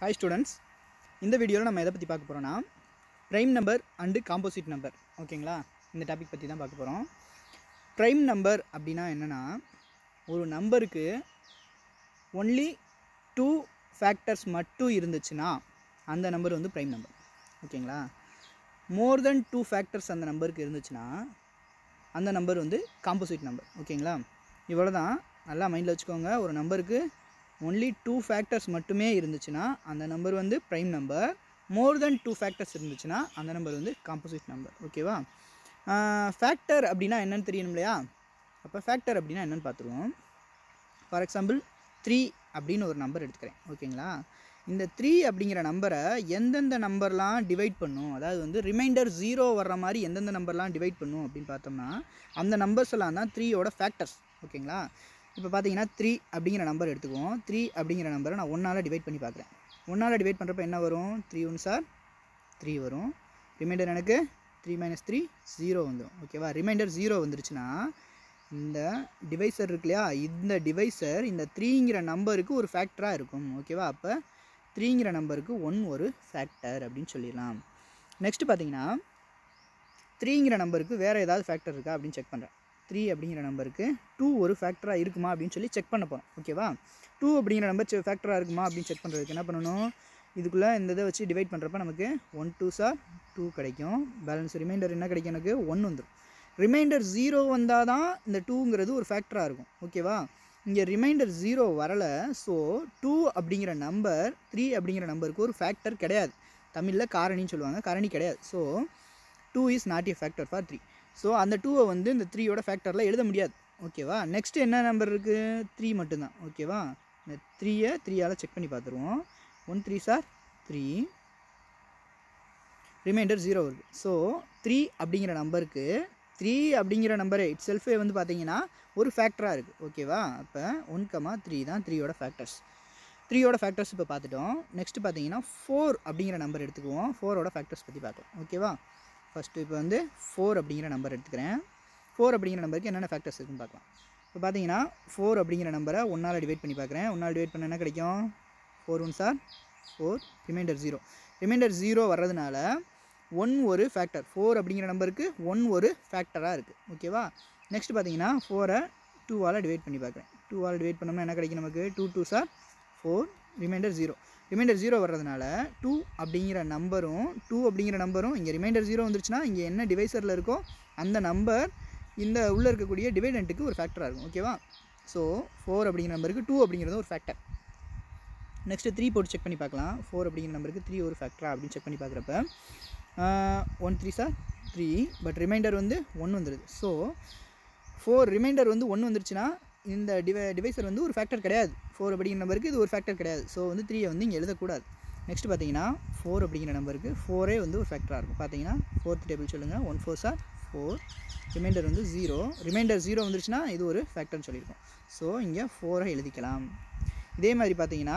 hi students இந்த வீடியோவில் நம்ம எதை பற்றி பார்க்க போகிறோன்னா prime number and composite number ஓகேங்களா இந்த டாபிக் பற்றி தான் பார்க்க போகிறோம் ப்ரைம் நம்பர் அப்படின்னா என்னென்னா ஒரு நம்பருக்கு ஒன்லி டூ ஃபேக்டர்ஸ் மட்டும் இருந்துச்சுன்னா அந்த நம்பர் வந்து ப்ரைம் நம்பர் ஓகேங்களா மோர் தென் டூ ஃபேக்டர்ஸ் அந்த நம்பருக்கு இருந்துச்சுன்னா அந்த நம்பர் வந்து காம்போசிட் நம்பர் ஓகேங்களா இவ்வளோ தான் நல்லா மைண்டில் வச்சுக்கோங்க ஒரு நம்பருக்கு ஒன்லி டூ ஃபேக்டர்ஸ் மட்டுமே இருந்துச்சுன்னா அந்த நம்பர் வந்து prime number more than two factors இருந்துச்சுன்னா அந்த நம்பர் வந்து காம்போசிட் நம்பர் ஓகேவா ஃபேக்டர் அப்படின்னா என்னன்னு தெரியணும் இல்லையா அப்போ ஃபேக்டர் அப்படின்னா என்னன்னு பார்த்துருவோம் ஃபார் எக்ஸாம்பிள் த்ரீ அப்படின்னு ஒரு நம்பர் எடுத்துக்கிறேன் ஓகேங்களா இந்த த்ரீ அப்படிங்கிற நம்பரை எந்தெந்த நம்பர்லாம் டிவைட் பண்ணும் அதாவது வந்து ரிமைண்டர் ஜீரோ வர்ற மாதிரி எந்தெந்த நம்பர்லாம் டிவைட் பண்ணும் அப்படின்னு பார்த்தோம்னா அந்த நம்பர்ஸ் எல்லாம் தான் த்ரீயோட ஃபேக்டர்ஸ் ஓகேங்களா இப்போ பார்த்தீங்கன்னா த்ரீ அப்படிங்கிற நம்பர் எடுத்துக்குவோம் த்ரீ அப்படிங்கிற நம்பரை நான் ஒன்றால் டிவைட் பண்ணி பார்க்குறேன் ஒன்றால் டிவைட் பண்ணுறப்ப என்ன வரும் three one sir three remainder ரிமைண்டர் எனக்கு த்ரீ மைனஸ் த்ரீ ஜீரோ வந்துடும் ஓகேவா ரிமைண்டர் ஜீரோ வந்துருச்சுன்னா இந்த டிவைசர் இருக்கு இல்லையா இந்த டிவைசர் இந்த த்ரீங்கிற நம்பருக்கு ஒரு ஃபேக்டராக இருக்கும் ஓகேவா அப்போ த்ரீங்கிற நம்பருக்கு ஒன் ஒரு ஃபேக்டர் அப்படின்னு சொல்லிடலாம் நெக்ஸ்ட்டு பார்த்தீங்கன்னா த்ரீங்கிற நம்பருக்கு வேறு ஏதாவது ஃபேக்டர் இருக்கா அப்படின்னு செக் பண்ணுறேன் த்ரீ அப்படிங்கிற நம்பருக்கு டூ ஒரு ஃபேக்டராக இருக்குமா அப்படின்னு சொல்லி செக் பண்ண போகிறோம் ஓகேவா டூ அப்படிங்கிற நம்பர் ஃபேக்டராக இருக்குமா அப்படின்னு செக் பண்ணுறதுக்கு என்ன பண்ணணும் இதுக்குள்ளே இந்த இதை வச்சு டிவைட் பண்ணுறப்ப நமக்கு ஒன் டூ சார் டூ கிடைக்கும் பேலன்ஸ் ரிமைண்டர் என்ன கிடைக்கும் எனக்கு ஒன் வந்துடும் ரிமைண்டர் ஜீரோ வந்தால் தான் இந்த டூங்கிறது ஒரு ஃபேக்டராக இருக்கும் ஓகேவா இங்கே ரிமைண்டர் ஜீரோ வரலை ஸோ டூ அப்படிங்கிற நம்பர் த்ரீ அப்படிங்கிற நம்பருக்கு ஒரு ஃபேக்டர் கிடையாது தமிழில் காரணின்னு சொல்லுவாங்க காரணி கிடையாது so two is not a factor for three so அந்த டூவை வந்து இந்த த்ரீயோட ஃபேக்டரில் எழுத முடியாது ஓகேவா நெக்ஸ்ட் என்ன நம்பர் இருக்குது த்ரீ மட்டும்தான் ஓகேவா இந்த த்ரீயை த்ரீயால் செக் பண்ணி பார்த்துருவோம் one three sir three remainder zero இருக்குது ஸோ த்ரீ அப்படிங்கிற நம்பருக்கு த்ரீ அப்படிங்கிற நம்பரு இட் செல்ஃபே வந்து பார்த்தீங்கன்னா ஒரு ஃபேக்டராக இருக்குது ஓகேவா அப்போ ஒன் கமா த்ரீ தான் த்ரீயோட ஃபேக்டர்ஸ் த்ரீயோட ஃபேக்டர்ஸ் இப்போ பார்த்துட்டோம் நெக்ஸ்ட் பார்த்தீங்கன்னா ஃபோர் அப்படிங்கிற நம்பர் எடுத்துக்குவோம் ஃபோரோட ஃபேக்டர்ஸ் பற்றி பார்க்கலாம் ஓகேவா ஃபஸ்ட்டு இப்போ வந்து ஃபோர் அப்படிங்கிற நம்பர் எடுத்துக்கிறேன் ஃபோர் அப்படிங்கிற நம்பருக்கு என்னென்ன ஃபேக்டர்ஸ் இருக்குன்னு பார்க்கலாம் இப்போ பார்த்தீங்கன்னா ஃபோர் அப்படிங்கிற நம்பரை ஒன்றால் டிவைட் பண்ணி பார்க்குறேன் ஒன்றால் டிவைட் பண்ண என்ன கிடைக்கும் four one sir four remainder zero remainder zero வர்றதுனால ஒன் ஒரு ஃபேக்டர் ஃபோர் அப்படிங்கிற நம்பருக்கு ஒன் ஒரு ஃபேக்டராக இருக்குது ஓகேவா நெக்ஸ்ட் பார்த்தீங்கன்னா ஃபோரை டூவால் டிவைட் பண்ணி பார்க்குறேன் டூவால் டிவைட் பண்ணோம்னா என்ன கிடைக்கும் நமக்கு two two sir four remainder zero remainder zero வர்றதுனால டூ அப்படிங்கிற நம்பரும் டூ அப்படிங்கிற நம்பரும் இங்கே ரிமைண்டர் ஜீரோ வந்துருச்சுன்னா இங்கே என்ன டிவைசரில் இருக்கோ அந்த நம்பர் இந்த உள்ளே இருக்கக்கூடிய டிவைடண்ட்டுக்கு ஒரு ஃபேக்டராக இருக்கும் ஓகேவா ஸோ ஃபோர் அப்படிங்கிற நம்பருக்கு டூ அப்படிங்கிறது ஒரு ஃபேக்டர் நெக்ஸ்ட்டு த்ரீ போட்டு செக் பண்ணி பார்க்கலாம் ஃபோர் அப்படிங்கிற நம்பருக்கு த்ரீ ஒரு ஃபேக்டரா அப்படின்னு செக் பண்ணி பார்க்குறப்ப one three sir three but remainder வந்து ஒன் வந்துடுது ஸோ ஃபோர் ரிமைண்டர் வந்து ஒன்று வந்துருச்சுன்னா இந்த டிவை டிவைசர் வந்து ஒரு ஃபேக்டர் கிடையாது ஃபோர் அப்படிங்கிற நம்பருக்கு இது ஒரு ஃபேக்டர் கிடையாது ஸோ வந்து த்ரீயை வந்து இங்கே எழுதக்கூடாது நெக்ஸ்ட் பார்த்தீங்கன்னா ஃபோர் அப்படிங்கிற நம்பருக்கு ஃபோரே வந்து ஒரு ஃபேக்டராக இருக்கும் பார்த்தீங்கன்னா ஃபோர்த் டேபிள் சொல்லுங்கள் one four sir four remainder வந்து ஜீரோ ரிமைண்டர் ஜீரோ வந்துருச்சுன்னா இது ஒரு ஃபேக்டர்னு சொல்லியிருக்கோம் ஸோ இங்கே ஃபோரை எழுதிக்கலாம் இதே மாதிரி பார்த்தீங்கன்னா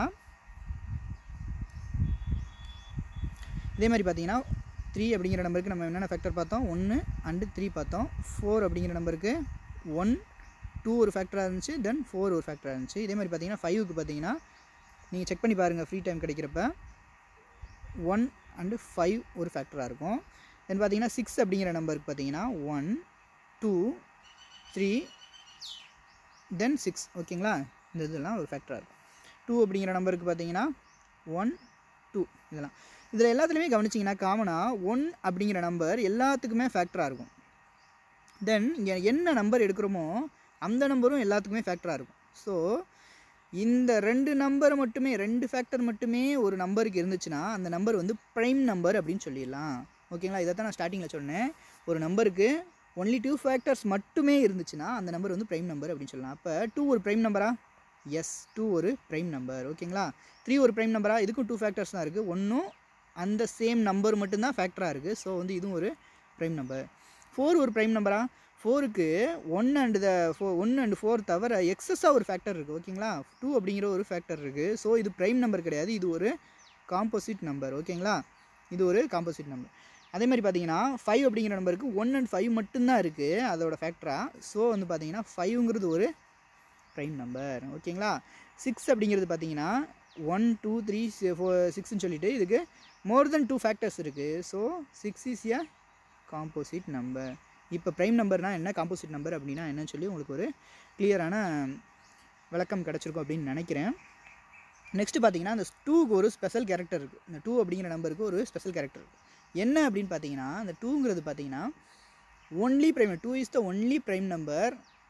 இதே மாதிரி பார்த்தீங்கன்னா த்ரீ அப்படிங்கிற நம்பருக்கு நம்ம என்னென்ன ஃபேக்டர் பார்த்தோம் ஒன்று அண்டு த்ரீ பார்த்தோம் ஃபோர் அப்படிங்கிற நம்பருக்கு ஒன் டூ ஒரு ஃபேக்டராக இருந்துச்சு தென் ஃபோர் ஒரு ஃபேக்டராக இருந்துச்சு இதே மாதிரி பார்த்தீங்கன்னா ஃபைவுக்கு பார்த்தீங்கன்னா நீங்கள் செக் பண்ணி பாருங்கள் ஃப்ரீ டைம் கிடைக்கிறப்ப ஒன் அண்டு ஃபைவ் ஒரு ஃபேக்டராக இருக்கும் தென் பார்த்தீங்கன்னா சிக்ஸ் அப்படிங்கிற நம்பருக்கு பார்த்தீங்கன்னா one two three then six ஓகேங்களா இந்த இதெல்லாம் ஒரு ஃபேக்டராக இருக்கும் டூ அப்படிங்கிற நம்பருக்கு பார்த்தீங்கன்னா ஒன் டூ இதெல்லாம் இதில் எல்லாத்துலேயுமே கவனிச்சிங்கன்னா காமனாக ஒன் அப்படிங்கிற நம்பர் எல்லாத்துக்குமே ஃபேக்டராக இருக்கும் தென் இங்கே என்ன நம்பர் எடுக்கிறோமோ அந்த நம்பரும் எல்லாத்துக்குமே ஃபேக்டராக இருக்கும் ஸோ இந்த ரெண்டு நம்பர் மட்டுமே ரெண்டு ஃபேக்டர் மட்டுமே ஒரு நம்பருக்கு இருந்துச்சுன்னா அந்த நம்பர் வந்து ப்ரைம் நம்பர் அப்படின்னு சொல்லிடலாம் ஓகேங்களா இதை தான் நான் ஸ்டார்டிங்கில் சொன்னேன் ஒரு நம்பருக்கு ஒன்லி டூ ஃபேக்டர்ஸ் மட்டுமே இருந்துச்சுன்னா அந்த நம்பர் வந்து ப்ரைம் நம்பர் அப்படின்னு சொல்லலாம் அப்போ டூ ஒரு ப்ரைம் நம்பரா எஸ் டூ ஒரு ப்ரைம் நம்பர் ஓகேங்களா த்ரீ ஒரு ப்ரைம் நம்பரா இதுக்கும் டூ ஃபேக்டர்ஸ் தான் இருக்குது ஒன்றும் அந்த சேம் நம்பர் மட்டும்தான் ஃபேக்டராக இருக்குது ஸோ வந்து இதுவும் ஒரு ப்ரைம் நம்பர் ஃபோர் ஒரு ப்ரைம் நம்பரா ஃபோருக்கு ஒன் அண்டு த ஃபோ ஒன் அண்டு ஃபோர் தவிர எக்ஸஸாக ஒரு ஃபேக்டர் இருக்குது ஓகேங்களா டூ அப்படிங்கிற ஒரு ஃபேக்டர் இருக்குது ஸோ இது ப்ரைம் நம்பர் கிடையாது இது ஒரு காம்போசிட் நம்பர் ஓகேங்களா இது ஒரு காம்போசிட் நம்பர் அதே மாதிரி பார்த்தீங்கன்னா ஃபைவ் அப்படிங்கிற நம்பருக்கு ஒன் அண்ட் ஃபைவ் மட்டும்தான் இருக்குது அதோட ஃபேக்டராக ஸோ வந்து பார்த்தீங்கன்னா ஃபைவ்ங்கிறது ஒரு ப்ரைம் நம்பர் ஓகேங்களா சிக்ஸ் அப்படிங்கிறது பார்த்தீங்கன்னா ஒன் டூ த்ரீ ஃபோர் சிக்ஸ்னு சொல்லிட்டு இதுக்கு மோர் தென் டூ ஃபேக்டர்ஸ் இருக்குது so six is a composite number இப்போ ப்ரைம் நம்பர்னால் என்ன காம்போசிட் நம்பர் அப்படின்னா என்னன்னு சொல்லி உங்களுக்கு ஒரு கிளியரான விளக்கம் கிடச்சிருக்கும் அப்படின்னு நினைக்கிறேன் நெக்ஸ்ட்டு பார்த்தீங்கன்னா அந்த டூக்கு ஒரு ஸ்பெஷல் கேரக்டர் இருக்குது இந்த டூ அப்படிங்கிற நம்பருக்கு ஒரு ஸ்பெஷல் கேரக்டர் இருக்குது என்ன அப்படின்னு பார்த்தீங்கன்னா அந்த டூங்கிறது பார்த்தீங்கன்னா only prime two is the only prime number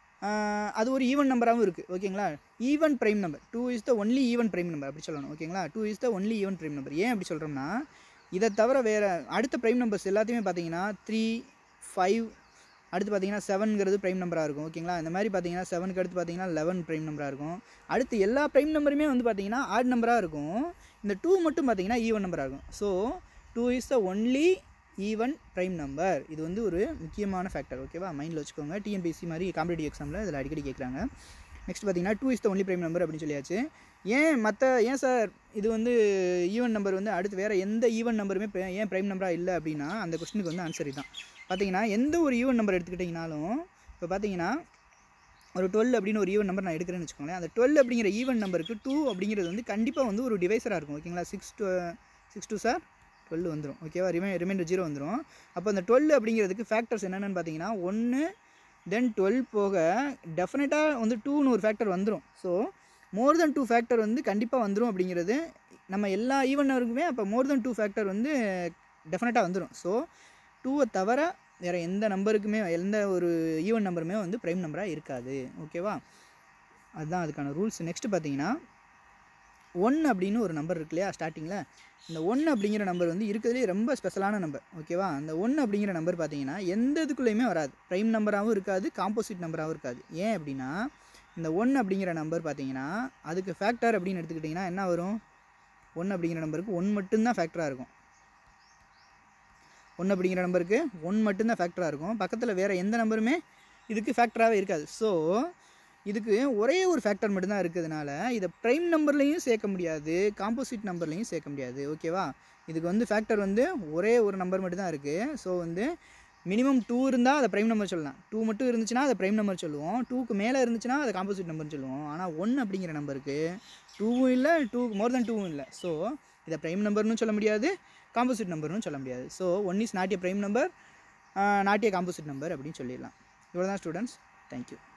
அது ஒரு ஈவன் நம்பராகவும் இருக்குது ஓகேங்களா even prime number two is the only even prime number அப்படி சொல்லணும் ஓகேங்களா two is the only even prime number ஏன் அப்படி சொல்கிறோம்னா இதை தவிர வேறு அடுத்த ப்ரைம் நம்பர்ஸ் எல்லாத்தையுமே பார்த்தீங்கன்னா த்ரீ ஃபைவ் அடுத்து பார்த்தீங்கன்னா செவனுங்கிறது ப்ரைம் நம்பராக இருக்கும் ஓகேங்களா இந்த மாதிரி பார்த்தீங்கன்னா செவனுக்கு அடுத்து பார்த்தீங்கன்னா லெவன் ப்ரைம் நம்பராக இருக்கும் அடுத்து எல்லா ப்ரைம் நம்பருமே வந்து பார்த்தீங்கன்னா ஆட் நம்பராக இருக்கும் இந்த டூ மட்டும் பார்த்தீங்கன்னா ஈவன் நம்பராக இருக்கும் so two is the only even prime number இது வந்து ஒரு முக்கியமான ஃபேக்டர் ஓகேவா மைண்டில் வச்சுக்கோங்க டிஎன்பிஎஸ்சி மாதிரி காம்படிட்டிவ் எக்ஸாமில் இதில் அடிக்கடி கேட்குறாங்க நெக்ஸ்ட் பார்த்தீங்கன்னா two is the only prime number அப்படின்னு சொல்லியாச்சு ஏன் மற்ற ஏன் சார் இது வந்து ஈவன் நம்பர் வந்து அடுத்து வேறு எந்த ஈவன் நம்பருமே pri- ஏன் ப்ரைம் நம்பராக இல்லை அப்படின்னா அந்த கொஸ்டினுக்கு வந்து ஆன்சர் தான் பார்த்தீங்கன்னா எந்த ஒரு ஈவன் நம்பர் எடுத்துக்கிட்டிங்கனாலும் இப்போ பார்த்தீங்கன்னா ஒரு டுவெல் அப்படின்னு ஒரு ஈவன் நம்பர் நான் எடுக்கிறேன்னு வச்சுக்கோங்களேன் அந்த டுவெல் அப்படிங்கிற ஈவன் நம்பருக்கு டூ அப்படிங்கிறது வந்து கண்டிப்பாக வந்து ஒரு டிவைஸராக இருக்கும் ஓகேங்களா six two six two sir twelve வந்துடும் ஓகேவா ரிமை ரிமைண்டர் ஜீரோ வந்துடும் அப்போ அந்த டுவெல் அப்படிங்கிறதுக்கு ஃபேக்டர்ஸ் என்னென்னு பார்த்தீங்கன்னா ஒன்று தென் டுவெல் போக டெஃபினட்டாக வந்து டூன்னு ஒரு ஃபேக்டர் வந்துடும் so more than two factor வந்து கண்டிப்பாக வந்துடும் அப்படிங்கிறது நம்ம எல்லா ஈவன் நம்பருக்குமே அப்போ மோர் தென் டூ ஃபேக்டர் வந்து டெஃபினட்டாக வந்துடும் ஸோ டூவை தவிர வேறு எந்த நம்பருக்குமே எந்த ஒரு ஈவன் நம்பருமே வந்து ப்ரைம் நம்பராக இருக்காது ஓகேவா அதுதான் அதுக்கான ரூல்ஸ் நெக்ஸ்ட்டு பார்த்தீங்கன்னா ஒன் அப்படின்னு ஒரு நம்பர் இருக்கு இல்லையா ஸ்டார்டிங்கில் இந்த ஒன் அப்படிங்கிற நம்பர் வந்து இருக்கிறதுலே ரொம்ப ஸ்பெஷலான நம்பர் ஓகேவா அந்த ஒன் அப்படிங்கிற நம்பர் பார்த்தீங்கன்னா எந்த இதுக்குள்ளேயுமே வராது ப்ரைம் நம்பராகவும் இருக்காது காம்போசிட் நம்பராகவும் இருக்காது ஏன் அப்படின்னா இந்த ஒன் அப்படிங்கிற நம்பர் பார்த்தீங்கன்னா அதுக்கு ஃபேக்டர் அப்படின்னு எடுத்துக்கிட்டிங்கன்னா என்ன வரும் ஒன் அப்படிங்கிற நம்பருக்கு ஒன் மட்டும்தான் ஃபேக்டராக இருக்கும் ஒன் அப்படிங்கிற நம்பருக்கு ஒன் மட்டும்தான் ஃபேக்டராக இருக்கும் பக்கத்தில் வேறு எந்த நம்பருமே இதுக்கு ஃபேக்டராகவே இருக்காது ஸோ இதுக்கு ஒரே ஒரு ஃபேக்டர் மட்டும்தான் இருக்கிறதுனால இதை ப்ரைம் நம்பர்லேயும் சேர்க்க முடியாது காம்போசிட் நம்பர்லேயும் சேர்க்க முடியாது ஓகேவா இதுக்கு வந்து ஃபேக்டர் வந்து ஒரே ஒரு நம்பர் மட்டும்தான் இருக்குது ஸோ வந்து மினிமம் டூ இருந்தால் அதை ப்ரைம் நம்பர் சொல்லலாம் டூ மட்டும் இருந்துச்சுன்னா அதை ப்ரைம் நம்பர் சொல்லுவோம் டூக்கு மேலே இருந்துச்சுன்னா அதை காம்போசிட் நம்பர்னு சொல்லுவோம் ஆனால் ஒன் அப்படிங்கிற நம்பருக்கு டூவும் இல்லை டூக்கு மோர் தென் டூவும் இல்லை ஸோ இதை ப்ரைம் நம்பர்னு சொல்ல முடியாது காம்போசிட் நம்பர்னு சொல்ல முடியாது so one is not a prime number not a composite number அப்படின்னு சொல்லிடலாம் இவ்வளோ தான் ஸ்டூடெண்ட்ஸ் தேங்க்யூ